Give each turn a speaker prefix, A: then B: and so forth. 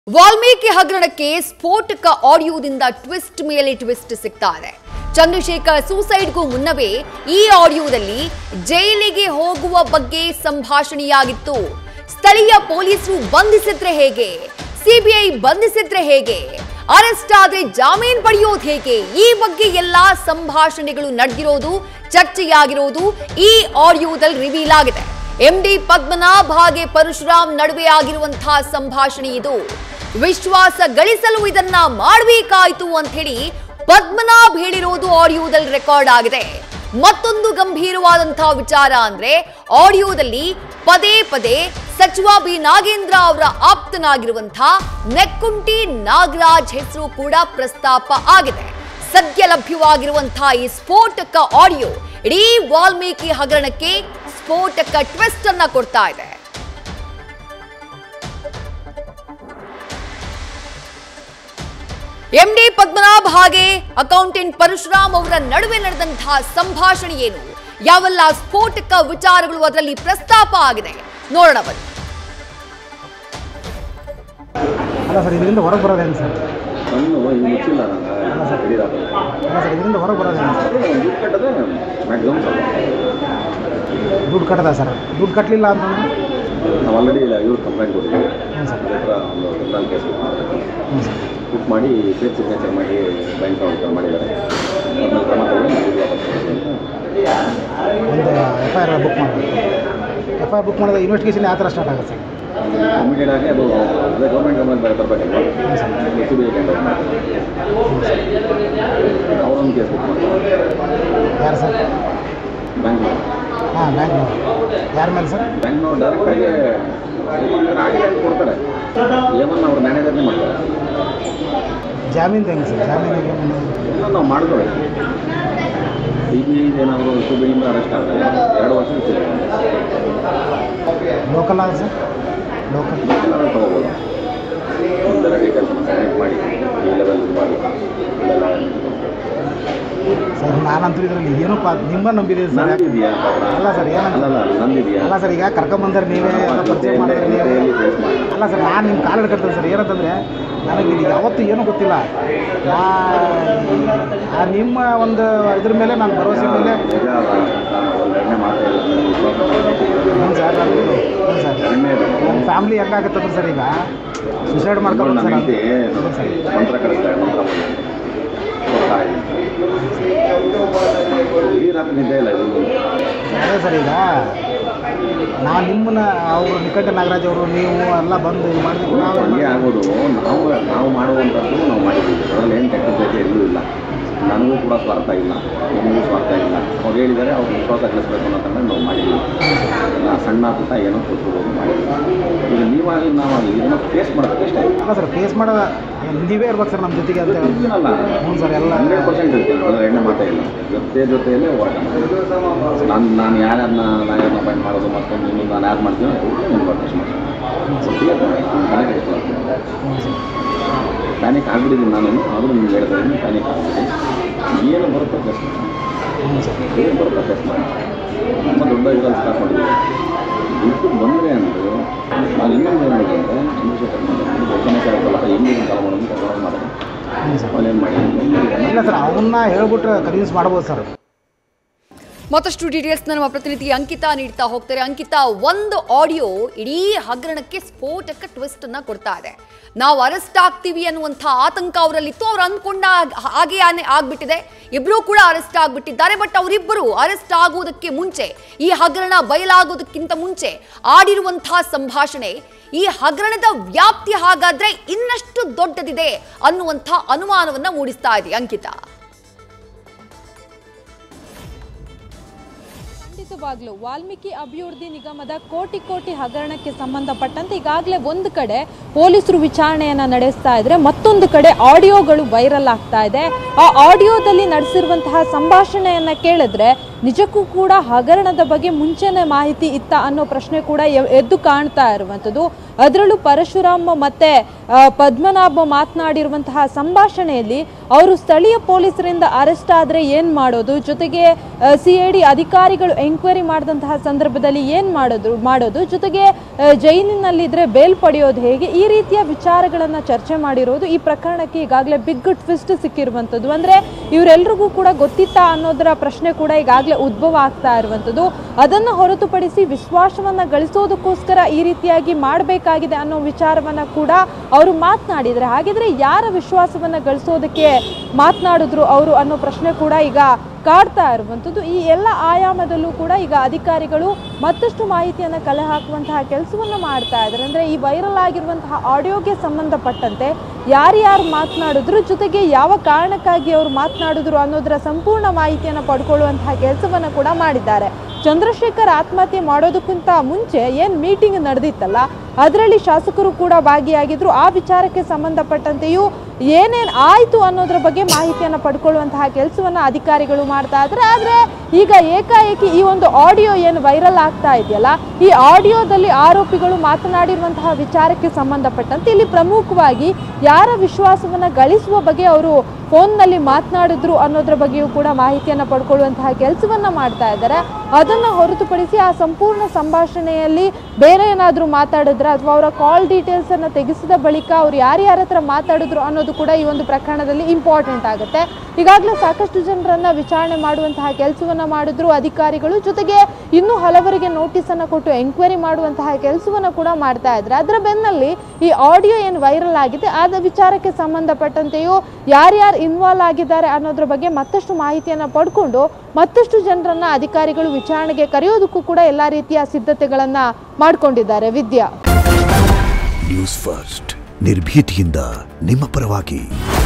A: ವಾಲ್ಮೀಕಿ ಹಗರಣಕ್ಕೆ ಸ್ಫೋಟಕ ಆಡಿಯೋದಿಂದ ಟ್ವಿಸ್ಟ್ ಮೇಲೆ ಟ್ವಿಸ್ಟ್ ಸಿಗ್ತಾ ಇದೆ ಚಂದ್ರಶೇಖರ್ ಸೂಸೈಡ್ಗೂ ಮುನ್ನವೇ ಈ ಆಡಿಯೋದಲ್ಲಿ ಜೈಲಿಗೆ ಹೋಗುವ ಬಗ್ಗೆ ಸಂಭಾಷಣೆಯಾಗಿತ್ತು ಸ್ಥಳೀಯ ಪೊಲೀಸರು ಬಂಧಿಸಿದ್ರೆ ಹೇಗೆ ಸಿಬಿಐ ಬಂಧಿಸಿದ್ರೆ ಹೇಗೆ ಅರೆಸ್ಟ್ ಆದ್ರೆ ಜಾಮೀನ್ ಪಡೆಯೋದು ಹೇಗೆ ಈ ಬಗ್ಗೆ ಎಲ್ಲಾ ಸಂಭಾಷಣೆಗಳು ನಡೆದಿರೋದು ಚರ್ಚೆಯಾಗಿರೋದು ಈ ಆಡಿಯೋದಲ್ಲಿ ರಿವೀಲ್ ಆಗಿದೆ ಎಂಡಿ ಪದ್ಮನಾಭ್ ಹಾಗೆ ಪರಶುರಾಮ್ ನಡುವೆ ಆಗಿರುವಂತಹ ಸಂಭಾಷಣೆ ಇದು ವಿಶ್ವಾಸ ಗಳಿಸಲು ಇದನ್ನ ಮಾಡಬೇಕಾಯ್ತು ಅಂತ ಹೇಳಿ ಪದ್ಮನಾಭ್ ಹೇಳಿರೋದು ಆಡಿಯೋದಲ್ಲಿ ರೆಕಾರ್ಡ್ ಆಗಿದೆ ಮತ್ತೊಂದು ಗಂಭೀರವಾದಂತಹ ವಿಚಾರ ಅಂದ್ರೆ ಆಡಿಯೋದಲ್ಲಿ ಪದೇ ಪದೇ ಸಚಿವ ಬಿ ನಾಗೇಂದ್ರ ಅವರ ಆಪ್ತನಾಗಿರುವಂತಹ ನೆಕ್ಕುಂಟಿ ನಾಗರಾಜ್ ಹೆಸರು ಕೂಡ ಪ್ರಸ್ತಾಪ ಆಗಿದೆ ಸದ್ಯ ಲಭ್ಯವಾಗಿರುವಂತಹ ಈ ಸ್ಫೋಟಕ ಆಡಿಯೋ ಇಡೀ ವಾಲ್ಮೀಕಿ ಹಗರಣಕ್ಕೆ ಸ್ಫೋಟಕ ಟ್ವಿಸ್ಟ್ ಅನ್ನ ಕೊಡ್ತಾ ಇದೆ ಎಂಡಿ ಪದ್ಮನಾಭ್ ಹಾಗೆ ಅಕೌಂಟೆಂಟ್ ಪರಶುರಾಮ್ ಅವರ ನಡುವೆ ನಡೆದಂತಹ ಸಂಭಾಷಣೆ ಏನು ಯಾವೆಲ್ಲ ಸ್ಫೋಟಕ ವಿಚಾರಗಳು ಅದರಲ್ಲಿ ಪ್ರಸ್ತಾಪ ಆಗಿದೆ ನೋಡೋಣ ಬನ್ನಿ
B: ಅಲ್ಲ ಸರ್ ಇದರಿಂದ ಹೊರಗೆ ಬರೋದೇನು ಸರ್
C: ಕಣ್ಣು ಇದು ಮುಚ್ಚಿಲ್ಲ ನಾನು ಹಿಡಿದಾದ
B: ಅಲ್ಲ ಸರ್ ಇದರಿಂದ ಹೊರಗೆ ಬರೋದೇನು ಸರ್
C: ದುಡ್ಡು ಕಟ್ಟದೆ ಮ್ಯಾಕ್ಸಿಮಮ್ ಸ್ವಲ್ಪ
B: ದುಡ್ಡು ಕಟ್ಟದ ಸರ್ ದುಡ್ಡು ಕಟ್ಟಲಿಲ್ಲ ಅಂತಂದ್ರೆ
C: ನಾವು ಆಲ್ರೆಡಿ ಇಲ್ಲ ಇವ್ರು ಕಂಪ್ಲೇಂಟ್ ಕೊಟ್ಟಿದ್ದೀವಿ
B: ಹ್ಞೂ ಸರ್
C: ಅದ್ರ ಹತ್ರ ಒಂದು ಕ್ರಿಮಿನಲ್ ಕೇಸ್
B: ಹ್ಞೂ ಸರ್
C: ಬುಕ್ ಮಾಡಿ ಫೇಕ್ ಸಿಗ್ನೇಚರ್ ಮಾಡಿ ಬ್ಯಾಂಕ್ ಅಕೌಂಟ್ ಮಾಡಿದ್ದಾರೆ ಅದ್ರಲ್ಲಿ ಕ್ರಮ ತಗೊಂಡು ನಾವು ದುಡ್ಡು ವಾಪಸ್ ಕೊಡ್ತೀವಿ ಅಂತ
B: ಒಂದು ಎಫ್ ಐ ಆರ್ ಬುಕ್ ಮಾಡಬೇಕು ಎಫ್ ಐ ಆರ್ ಬುಕ್ ಮಾಡಿದ್ರೆ ಇನ್ವೆಸ್ಟಿಗೇಷನ್ ಯಾವ ಥರ ಸ್ಟಾರ್ಟ್ ಆಗುತ್ತೆ ಸರ್
C: ಇಮಿಡಿಯೇಟ್ ಆಗಿ ಅದು ಅದೇ ಗೌರ್ಮೆಂಟ್ ಗಮನಕ್ಕೆ ಬರ ತರಬೇಕಲ್ವ
B: ಹ್ಞೂ sir
C: C B I hand ಅವರೊಂದು ಕೇಸ್ ಬುಕ್ ಮಾಡ್ತಾರೆ
B: ಯಾರು ಸರ್
C: ಬ್ಯಾಂಕ್
B: ಹಾಂ ಬ್ಯಾಂಕ್ನವ್ರು ಯಾರ ಮೇಲೆ ಸರ್
C: ಬ್ಯಾಂಕ್ನವ್ರು ಡೈರೆಕ್ಟಾಗಿ ಆಗಿ ಕೊಡ್ತಾರೆ ಏಮನ್ನ ಅವ್ರ ಮ್ಯಾನೇಜರ್ನೇ ಮಾಡ್ತಾರೆ
B: ಜಾಮೀನು ಹೆಂಗೆ ಸರ್ ಜಾಮೀನಿಗೆ
C: ಎಲ್ಲ ನಾವು ಮಾಡ್ತೇವೆ ಸಿ ಬಿ ಏನಾದರೂ ಸುಬಿಯಿಂದ ಅರೆಸ್ಟ್ ಆದರೆ ಎರಡು ವರ್ಷ
B: ಲೋಕಲ್ ಅಲ್ಲ ಸರ್ ಲೋಕಲ್
C: ಏನಾದ್ರು ತೊಗೋಬೋದು ಒಂದೆಲ್ಲ ಡೀಟೇಲ್ಸ್ ಕನೆಕ್ಟ್ ಮಾಡಿ ಈ ಲೆವೆಲ್ ಮಾಡಿ ಇಲ್ಲೆಲ್ಲ
B: ಸರ್ ನಾನಂತೂ ಇದರಲ್ಲಿ ಏನೂ ಪಾ ನಿಮ್ಮ ನಂಬಿದೆ ಸರ್ ಯಾಕೆ-
C: ನಂದಿದೆಯಾ
B: ಅಲ್ಲ ಸರ್ ಏನಂತ
C: ಅಲ್ಲಲ್ಲ ನಂದಿದೆಯಾ
B: ಅಲ್ಲ ಸರ್ ಈಗ ಕರ್ಕೊಂಬಂದ್ರೆ ನೀವೇ ಎಲ್ಲ ಪರಿಚಯ ಮಾಡಿದ್ರೆ ನೀವೇ
C: ಫೇಸ್ ಮಾಡಿ
B: ಅಲ್ಲ ಸರ್ ನಾನು ನಿಮ್ಮ ಕಾಲು ಹಿಡ್ಕೊಳ್ತೇನೆ ಸರ್ ಏನಂತಂದರೆ ನನಗೆ ಇದು ಯಾವತ್ತೂ ಏನೂ ಗೊತ್ತಿಲ್ಲ ನಾ ಆ ನಿಮ್ಮ ಒಂದು ಇದ್ರ ಮೇಲೆ ನಾನು ಭರವಸೆ ಮೇಲೆ
C: ನಿಜ ಅಲ್ಲ ನಾನು ಒಂದು ಎಣ್ಣೆ ಮಾತ್ರ ಇಲ್ಲ ನನಗೆ ವಿಶ್ವಾಸ ಮಾಡ್ತೀನಿ.
B: ಹ್ಞೂ ಸರ್ ನಾನು ಹ್ಞೂ ಸರ್
C: ಎಣ್ಣೆ ಇದೆ
B: ನನ್ನ ಫ್ಯಾಮ್ಲಿ ಹೆಂಗಾಗುತ್ತಂದ್ರೆ ಸರ್ ಈಗ ಸುಸೈಡ್ ಮಾಡ್ಕೊಂಡು
C: ನಮ್ಮ
B: ಸರ್
C: ಹೆಂಡತಿ
B: ಹ್ಞೂ ಸರ್
C: ಮಂತ್ರ ಕಳಿಸ್ತಾರೆ ಮಂತ್ರ ಮಾಡಿ ತಾಯಿ ಈ ರಾತ್ರಿ ನಿದ್ದೆ ಇಲ್ಲ ಇದು
B: ಅದೇ ಸರ್ ಈಗ ನಾನು ನಿಮ್ಮನ್ನ ಅವರು ನಿಕಟ ನಾಗರಾಜ್ ಅವರು ನೀವು ಎಲ್ಲ ಬಂದು ಇದು ಮಾಡಿದ್ವಿ ನಾವು
C: ಹಂಗೆ ಆಗೋದು ನಾವು ನಾವು ಮಾಡುವಂಥದ್ದು ನಾವು ಮಾಡಿದ್ದೀವಿ ಅದರಲ್ಲಿ ಏನು ಕೆಟ್ಟದ್ದೈತೆ ಎಲ್ಲೂ ಇಲ್ಲ ನನಗೂ ಕೂಡ ಸ್ವಾರ್ಥ ಇಲ್ಲ ನಿಮಗೂ ಸ್ವಾರ್ಥ ಇಲ್ಲ ಅವ್ರು ಹೇಳಿದ್ದಾರೆ ಅವ್ರು ವಿಶ್ವಾಸ ಗಳಿಸ್ಬೇಕು ಅನ್ನೋದನ್ನ ನಾವು ಮಾಡಿದ್ದೀವಿ ಎಲ್ಲ ಸಣ್ಣ ಪುಟ್ಟ ಏನೋ ಕೊಟ್ಬಿಡೋದು ಮಾಡಿದ್ದೀವಿ ಈಗ ನೀವಾಗಿ ನಾವಾಗಿ ಇದನ್ನು ಫೇಸ್ ಮಾಡೋದಕ್ಕೆ ಅಷ್ಟೇ
B: ಅಲ್ಲ ಸರ್ ಫೇಸ್ ಮಾಡೋ ನೀವೇ ಇರ್ಬೇಕು ಸರ್ ನಮ್ಮ ಜೊತೆಗೆ ಅಂತ ಹೇಳಿ
C: ಇದ್ದೀನಲ್ಲ
B: ಹ್ಞೂ ಸರ್ ಎಲ್ಲ
C: ಹಂಡ್ರೆಡ್ ಪರ್ಸೆಂಟ್ ಇರ್ತೀನಿ ಅದರ ಎಣ್ಣೆ ಮಾತೇ ಇಲ್ಲ ಜೊತೆ ಜೊತೆಯಲ್ಲೇ ಹೋರಾಟ ಮಾಡೋದು ನಾನು ನಾನು ಯಾರ್ಯಾರನ್ನ ನಾನು ಯಾರನ್ನ ಅಪಾಯಿಂಟ್ ಮಾಡೋದು ಮತ್ತೊಂದು ಇನ್ನೊಂದು ನಾನು ಯಾರು ಮಾಡ್ತೀನಿ ನಾನು ಪರ್ಚೇಸ್ ಮಾಡ್ತೀನಿ ಒಟ್ಟಿಗೆ
B: ಹ್ಞೂ ಸರ್
C: ಪ್ಯಾನಿಕ್ ಆಗಿಬಿಟ್ಟಿದ್ದೀನಿ ನಾನು ಆದರೂ ನಿಮ್ಗೆ ಹೇಳ್ತಾ ಇದ್ದೀನಿ ಪ್ಯಾನಿಕ್ ಆಗಿಬಿಟ್ಟು ಏನು ಬರುತ್ತೋ ಫೇಸ್ ಮಾಡಿ
B: ಹ್ಞೂ ಸರ್
C: ಏನು ಬರುತ್ತೋ ಫೇಸ್ ಮಾಡಿ ತುಂಬ ದೊಡ್ಡ ಇದರಲ್ಲಿ ಸ್ಟಾರ್ಟ್ ಮಾಡಿದ್ದೀವಿ ದುಡ್ಡು ಬಂದರೆ ಅಂದರು ನಾನು ಇನ್ನೊಂದು ಏನು ಮಾಡಿದೆ ಅಂದರೆ ಚಂದ್ರಶೇಖರ್ ಸಮಸ್ಯೆ ಆಗುತ್ತಲ್ಲ ಹೆಂಗೆ ಕಾಲ ಮಾಡೋದು ಕರ್ಕೊಂಡು ಮಾಡಿದೆ
B: ಹ್ಞೂ ಸರ್
C: ಅಲ್ಲಿ ಏನು ಮಾಡಿ
B: ಇಲ್ಲ ಸರ್ ಅವನ್ನ ಹೇಳ್ಬಿಟ್ರೆ ಕನ್ವಿನ್ಸ್ ಮಾಡ್ಬೋದು ಸರ್
A: ಮತ್ತಷ್ಟು ಡೀಟೇಲ್ಸ್ ನಮ್ಮ ಪ್ರತಿನಿಧಿ ಅಂಕಿತಾ ನೀಡ್ತಾ ಹೋಗ್ತಾರೆ ಅಂಕಿತಾ ಒಂದು ಆಡಿಯೋ ಇಡೀ ಹಗರಣಕ್ಕೆ ಸ್ಫೋಟಕ ಟ್ವಿಸ್ಟ್ ಅನ್ನ ಕೊಡ್ತಾ ಇದೆ ನಾವು ಅರೆಸ್ಟ್ ಆಗ್ತೀವಿ ಅನ್ನುವಂಥ ಆತಂಕ ಅವರಲ್ಲಿತ್ತು ಅವ್ರು ಅಂದ್ಕೊಂಡ ಹಾಗೆ ಆನೆ ಆಗ್ಬಿಟ್ಟಿದೆ ಇಬ್ರು ಕೂಡ ಅರೆಸ್ಟ್ ಆಗ್ಬಿಟ್ಟಿದ್ದಾರೆ ಬಟ್ ಅವರಿಬ್ಬರು ಅರೆಸ್ಟ್ ಆಗುವುದಕ್ಕೆ ಮುಂಚೆ ಈ ಹಗರಣ ಬಯಲಾಗೋದಕ್ಕಿಂತ ಮುಂಚೆ ಆಡಿರುವಂತಹ ಸಂಭಾಷಣೆ ಈ ಹಗರಣದ ವ್ಯಾಪ್ತಿ ಹಾಗಾದ್ರೆ ಇನ್ನಷ್ಟು ದೊಡ್ಡದಿದೆ ಅನ್ನುವಂಥ ಅನುಮಾನವನ್ನ ಮೂಡಿಸ್ತಾ ಇದೆ ಅಂಕಿತಾ
D: ಖಂಡಿತವಾಗ್ಲೂ ವಾಲ್ಮೀಕಿ ಅಭಿವೃದ್ಧಿ ನಿಗಮದ ಕೋಟಿ ಕೋಟಿ ಹಗರಣಕ್ಕೆ ಸಂಬಂಧಪಟ್ಟಂತೆ ಈಗಾಗಲೇ ಒಂದು ಕಡೆ ಪೊಲೀಸರು ವಿಚಾರಣೆಯನ್ನ ನಡೆಸ್ತಾ ಇದ್ರೆ ಮತ್ತೊಂದು ಕಡೆ ಆಡಿಯೋಗಳು ವೈರಲ್ ಆಗ್ತಾ ಇದೆ ಆ ಆಡಿಯೋದಲ್ಲಿ ನಡೆಸಿರುವಂತಹ ಸಂಭಾಷಣೆಯನ್ನ ಕೇಳಿದ್ರೆ ನಿಜಕ್ಕೂ ಕೂಡ ಹಗರಣದ ಬಗ್ಗೆ ಮುಂಚೆನೇ ಮಾಹಿತಿ ಇತ್ತ ಅನ್ನೋ ಪ್ರಶ್ನೆ ಕೂಡ ಎ- ಎದ್ದು ಕಾಣ್ತಾ ಇರುವಂಥದ್ದು ಅದರಲ್ಲೂ ಪರಶುರಾಮ್ ಮತ್ತೆ ಆ, ಪದ್ಮನಾಭ ಮಾತನಾಡಿರುವಂತಹ ಸಂಭಾಷಣೆಯಲ್ಲಿ ಅವರು ಸ್ಥಳೀಯ ಪೊಲೀಸರಿಂದ ಅರೆಸ್ಟ್ ಆದರೆ ಏನು ಮಾಡೋದು ಜೊತೆಗೆ ಸಿ ಐ ಡಿ ಅಧಿಕಾರಿಗಳು ಎಂಕ್ವೈರಿ ಮಾಡಿದಂತಹ ಸಂದರ್ಭದಲ್ಲಿ ಏನು ಮಾಡೋದು ಮಾಡೋದು ಜೊತೆಗೆ ಆ, ಜೈಲಿನಲ್ಲಿದ್ರೆ ಬೇಲ್ ಪಡೆಯೋದು ಹೇಗೆ ಈ ರೀತಿಯ ವಿಚಾರಗಳನ್ನು ಚರ್ಚೆ ಮಾಡಿರೋದು ಈ ಪ್ರಕರಣಕ್ಕೆ ಈಗಾಗಲೇ ಬಿಗ್ ಟ್ವಿಸ್ಟ್ ಸಿಕ್ಕಿರುವಂಥದ್ದು ಅಂದರೆ ಇವರೆಲ್ರಿಗೂ ಕೂಡ ಗೊತ್ತಿತ್ತಾ ಅನ್ನೋದರ ಪ್ರಶ್ನೆ ಕೂಡ ಈಗಾಗಲೇ ಉದ್ಭವ ಆಗ್ತಾ ಇರುವಂಥದ್ದು ಅದನ್ನು ಹೊರತುಪಡಿಸಿ ವಿಶ್ವಾಸವನ್ನ ಗಳಿಸೋದಕ್ಕೋಸ್ಕರ ಈ ರೀತಿಯಾಗಿ ಮಾಡಬೇಕಾಗಿದೆ ಅನ್ನೋ ವಿಚಾರವನ್ನ ಕೂಡ ಅವರು ಮಾತನಾಡಿದರೆ ಹಾಗಿದ್ರೆ ಯಾರ ವಿಶ್ವಾಸವನ್ನ ಗಳಿಸೋದಕ್ಕೆ ಮಾತನಾಡಿದ್ರು ಅವರು ಅನ್ನೋ ಪ್ರಶ್ನೆ ಕೂಡ ಈಗ ಕಾಡ್ತಾ ಇರುವಂಥದ್ದು ಈ ಎಲ್ಲ ಆಯಾಮದಲ್ಲೂ ಕೂಡ ಈಗ ಅಧಿಕಾರಿಗಳು ಮತ್ತಷ್ಟು ಮಾಹಿತಿಯನ್ನು ಕಲೆ ಹಾಕುವಂತಹ ಕೆಲಸವನ್ನು ಮಾಡ್ತಾ ಇದ್ದಾರೆ ಅಂದರೆ ಈ ವೈರಲ್ ಆಗಿರುವಂತಹ ಆಡಿಯೋಗೆ ಸಂಬಂಧಪಟ್ಟಂತೆ ಯಾರ್ಯಾರು ಮಾತನಾಡಿದ್ರು ಜೊತೆಗೆ ಯಾವ ಕಾರಣಕ್ಕಾಗಿ ಅವರು ಮಾತನಾಡಿದ್ರು ಅನ್ನೋದರ ಸಂಪೂರ್ಣ ಮಾಹಿತಿಯನ್ನು ಪಡ್ಕೊಳ್ಳುವಂತಹ ಕೆಲಸವನ್ನು ಕೂಡ ಮಾಡಿದ್ದಾರೆ ಚಂದ್ರಶೇಖರ್ ಆತ್ಮಹತ್ಯೆ ಮಾಡೋದಕ್ಕಿಂತ ಮುಂಚೆ ಏನು ಮೀಟಿಂಗ್ ನಡೆದಿತ್ತಲ್ಲ ಅದರಲ್ಲಿ ಶಾಸಕರು ಕೂಡ ಭಾಗಿಯಾಗಿದ್ರು ಆ ವಿಚಾರಕ್ಕೆ ಸಂಬಂಧಪಟ್ಟಂತೆಯೂ ಏನೇನು ಆಯಿತು ಅನ್ನೋದ್ರ ಬಗ್ಗೆ ಮಾಹಿತಿಯನ್ನು ಪಡ್ಕೊಳ್ಳುವಂತಹ ಕೆಲಸವನ್ನು ಅಧಿಕಾರಿಗಳು ಮಾಡ್ತಾ ಇದ್ದಾರೆ ಆದರೆ ಈಗ ಏಕಾಏಕಿ ಈ ಒಂದು ಆಡಿಯೋ ಏನು ವೈರಲ್ ಆಗ್ತಾ ಇದೆಯಲ್ಲ ಈ ಆಡಿಯೋದಲ್ಲಿ ಆರೋಪಿಗಳು ಮಾತನಾಡಿರುವಂತಹ ವಿಚಾರಕ್ಕೆ ಸಂಬಂಧಪಟ್ಟಂತೆ ಇಲ್ಲಿ ಪ್ರಮುಖವಾಗಿ ಯಾರ ವಿಶ್ವಾಸವನ್ನು ಗಳಿಸುವ ಬಗ್ಗೆ ಅವರು ಫೋನ್ನಲ್ಲಿ ಮಾತನಾಡಿದ್ರು ಅನ್ನೋದ್ರ ಬಗ್ಗೆಯೂ ಕೂಡ ಮಾಹಿತಿಯನ್ನು ಪಡ್ಕೊಳ್ಳುವಂತಹ ಕೆಲಸವನ್ನ ಮಾಡ್ತಾ ಇದ್ದಾರೆ ಅದನ್ನು ಹೊರತುಪಡಿಸಿ ಆ ಸಂಪೂರ್ಣ ಸಂಭಾಷಣೆಯಲ್ಲಿ ಬೇರೆ ಏನಾದರೂ ಮಾತಾಡಿದ್ರೆ ಅಥವಾ ಅವರ ಕಾಲ್ ಡೀಟೇಲ್ಸ್ ಅನ್ನು ತೆಗೆಸಿದ ಬಳಿಕ ಅವ್ರು ಯಾರ್ಯಾರ ಹತ್ರ ಮಾತಾಡಿದ್ರು ಅನ್ನೋದು ಕೂಡ ಈ ಒಂದು ಪ್ರಕರಣದಲ್ಲಿ ಇಂಪಾರ್ಟೆಂಟ್ ಆಗುತ್ತೆ ಈಗಾಗಲೇ ಸಾಕಷ್ಟು ಜನರನ್ನ ವಿಚಾರಣೆ ಮಾಡುವಂತಹ ಕೆಲಸವನ್ನ ಮಾಡಿದ್ರು ಅಧಿಕಾರಿಗಳು ಜೊತೆಗೆ ಇನ್ನೂ ಹಲವರಿಗೆ ನೋಟಿಸ್ ಅನ್ನ ಕೊಟ್ಟು ಎಂಕ್ವೈರಿ ಮಾಡುವಂತಹ ಕೆಲಸವನ್ನ ಕೂಡ ಮಾಡ್ತಾ ಇದ್ದಾರೆ ಅದರ ಬೆನ್ನಲ್ಲಿ ಈ ಆಡಿಯೋ ಏನು ವೈರಲ್ ಆಗಿದೆ ಆದ ವಿಚಾರಕ್ಕೆ ಸಂಬಂಧಪಟ್ಟಂತೆಯೂ ಯಾರ್ಯಾರು ಇನ್ವಾಲ್ವ್ ಆಗಿದ್ದಾರೆ ಅನ್ನೋದ್ರ ಬಗ್ಗೆ ಮತ್ತಷ್ಟು ಮಾಹಿತಿಯನ್ನ ಪಡ್ಕೊಂಡು ಮತ್ತಷ್ಟು ಜನರನ್ನ ಅಧಿಕಾರಿಗಳು ವಿಚಾರಣೆಗೆ ಕರೆಯೋದಕ್ಕೂ ಕೂಡ ಎಲ್ಲಾ ರೀತಿಯ ಸಿದ್ಧತೆಗಳನ್ನ ಮಾಡ್ಕೊಂಡಿದ್ದಾರೆ ವಿದ್ಯಾ
E: ನ್ಯೂಸ್ ಫಸ್ಟ್ ನಿರ್ಭೀತಿಯಿಂದ ನಿಮ್ಮ ಪರವಾಗಿ